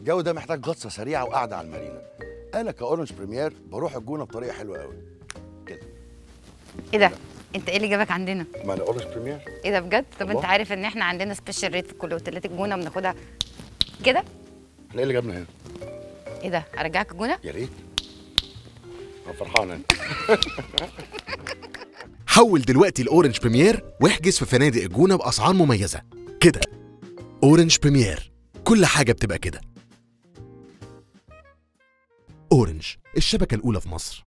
الجو ده محتاج غطسه سريعه وقعده على المارينا انا كاورنج بريمير بروح الجونه بطريقه حلوه قوي كده ايه ده انت ايه اللي جابك عندنا ما انا اورنج بريمير ايه ده بجد طب والله. انت عارف ان احنا عندنا سبيشال ريت في كل اوتيلات الجونه بناخدها كده احنا ايه اللي جابنا هنا ايه ده ارجعك الجونه يا ريت انا فرحان انا حول دلوقتي الأورنج بريمير واحجز في فنادق الجونة بأسعار مميزة كده أورنج بريمير كل حاجة بتبقى كده أورنج الشبكة الأولى في مصر